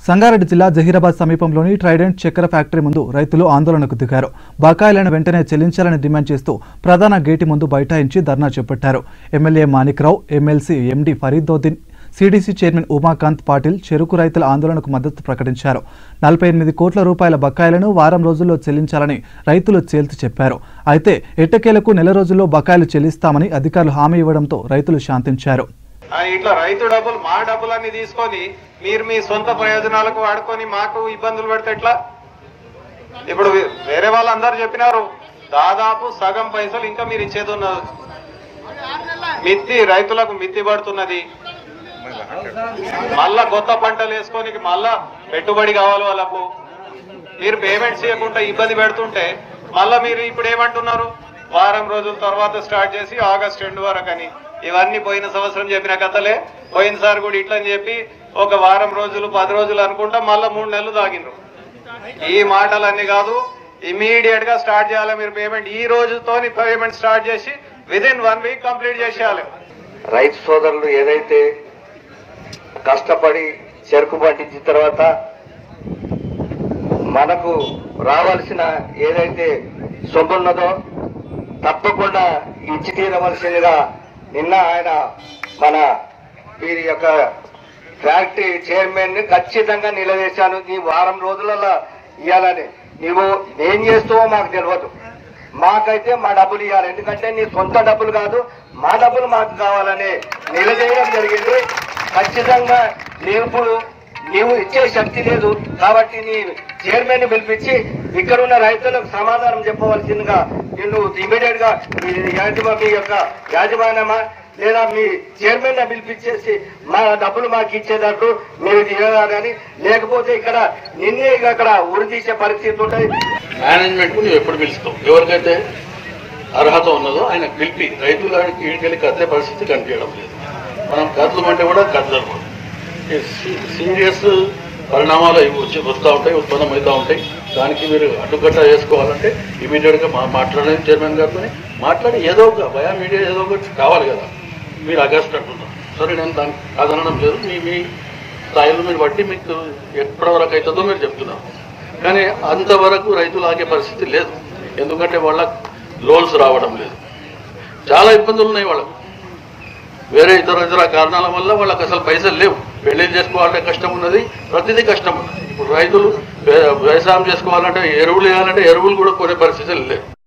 సంగారెడ్డి జిల్లా జహీరాబాద్ సమీపంలోని ట్రైడెంట్ చక్కెర ఫ్యాక్టరీ ముందు రైతులు ఆందోళనకు దిగారు బకాయిలను వెంటనే చెల్లించాలని డిమాండ్ చేస్తూ ప్రధాన గేటు ముందు బైఠాయించి ధర్నా చేపట్టారు MLA Manikrao MLC MD Fariduddin CDC chairman Umakant Patil చెరుకు రైతుల ఆందోళనకు మద్దతు ప్రకటించారు నలభై ఎనిమిది కోట్ల రూపాయల బకాయిలను వారం రోజుల్లో చెల్లించాలని రైతులు తేల్చి చెప్పారు అయితే ఎట్టకేలకు నెల రోజుల్లో బకాయిలు చెల్లిస్తామని అధికారులు హామీ ఇవ్వడంతో రైతులు శాంతించారు ఆ, ఇట్లా రైతు డబ్బులు మా డబ్బులన్నీ తీసుకొని మీరు మీ సొంత ప్రయోజనాలకు వాడుకొని మాకు ఇబ్బందులు పెడితే ఎట్లా ఇప్పుడు వే- వేరే వాళ్ళందరూ చెప్పినారు దాదాపు సగం పైసలు ఇంకా మీరు ఇచ్చేది ఉన్నది మిత్తి రైతులకు మిత్తి పడుతున్నది మళ్ళా కొత్త పంటలు వేసుకొని మళ్ళా పెట్టుబడి కావాలి వాళ్ళకు మీరు పేమెంట్స్ చేయకుండా ఇబ్బంది పెడుతుంటే మళ్ళా మీరు ఇప్పుడు ఏమంటున్నారు వారం రోజుల తర్వాత స్టార్ట్ చేసి ఆగస్ట్ రెండు వరకు అని ఇవన్నీ పోయిన సంవత్సరం చెప్పిన కథలే పోయినసారి కూడా ఇట్లా అని చెప్పి ఒక వారం రోజులు పది రోజులు అనుకుంటా మళ్ళా మూడు నెలలు తాగినరు ఈ మాటలన్నీ కాదు ఇమీడియట్ గా స్టార్ట్ చేయాలి మీరు పేమెంట్ ఈ రోజుతోని పేమెంట్ స్టార్ట్ చేసి with in one week complete చేసేయాలి రైతు సోదరులు ఏదైతే కష్టపడి చెరుకు పండించిన తర్వాత మనకు రావాల్సిన ఏదైతే సొమ్మున్నదో తప్పకుండా ఇచ్చి తీరవలసిందిగా నిన్న ఆయన మన వీరి యొక్క ఫ్యాక్టరీ చైర్మన్ ని ఖచ్చితంగా నిలదీశాను ఈ వారం రోజులలో ఇవ్వాలని నీవు ఏం చేస్తావో మాకు తెలియదు మాకైతే మా డబ్బులు ఇవ్వాలి ఎందుకంటే నీ సొంత డబ్బులు కాదు మా డబ్బులు మాకు కావాలని నిలదీయడం జరిగింది ఖచ్చితంగా నీవు ఇప్పుడు నీవు ఇచ్చే శక్తి లేదు కాబట్టి నీ చైర్మన్ ని పిలిపించి ఇక్కడ ఉన్న రైతులకు సమాధానం చెప్పవలసిందిగా నిన్ను ఇమీడియట్ గా మీ యాజమా మీ యొక్క యాజమాన్యమా లేదా మీ చైర్మన్ ని పిలిపించేసి మా డబ్బులు మాకు ఇచ్చేటట్టు మీరు చేయాలని లేకపోతే ఇక్కడ నిన్నే ఇక అక్కడ ఉరి తీసే పరిస్థితి ఉంటుంది మేనేజ్మెంట్ కు నువ్వు ఎప్పుడు పిలుస్తావు ఎవరికైతే అర్హత ఉన్నదో ఆయన పిలిపి రైతులకి ఇంటికెళ్ళి కట్టే పరిస్థితి కనిపించడం లేదు మనం కథలు అంటే కూడా కథలు సీరియస్ పరిణామాలు ఇవి వచ్చి వస్తూ ఉంటాయి ఉత్పన్నం అవుతూ ఉంటాయి దానికి మీరు అడ్డుకట్ట చేసుకోవాలంటే ఇమీడియట్ గా మా- మాట్లాడండి చైర్మన్ గారితో మాట్లాడి ఏదో ఒక భయా మీడియా ఏదో ఒకటి కావాలి కదా మీరు అగస్ట్ అంటున్నారు సరే నేను దానికి కాదనడం లేదు మీ మీ స్థాయిలో మీరు బట్టి మీకు ఎప్పటి వరకు అవుతుందో మీరు చెప్తున్నారు కానీ అంతవరకు రైతులు ఆగే పరిస్థితి లేదు ఎందుకంటే వాళ్ళ లోన్స్ రావడం లేదు చాలా ఇబ్బందులు ఉన్నాయి వాళ్ళకు వేరే ఇతర ఇతర కారణాల వల్ల వాళ్ళకి అసలు పైసలు లేవు పెళ్లి చేసుకోవాలంటే కష్టం ఉన్నది ప్రతిదీ కష్టం ఉన్నది ఇప్పుడు రైతులు వ్య- వ్యవసాయం చేసుకోవాలంటే ఎరువులు వేయాలంటే ఎరువులు కూడా కొనే పరిస్థితులు లేవు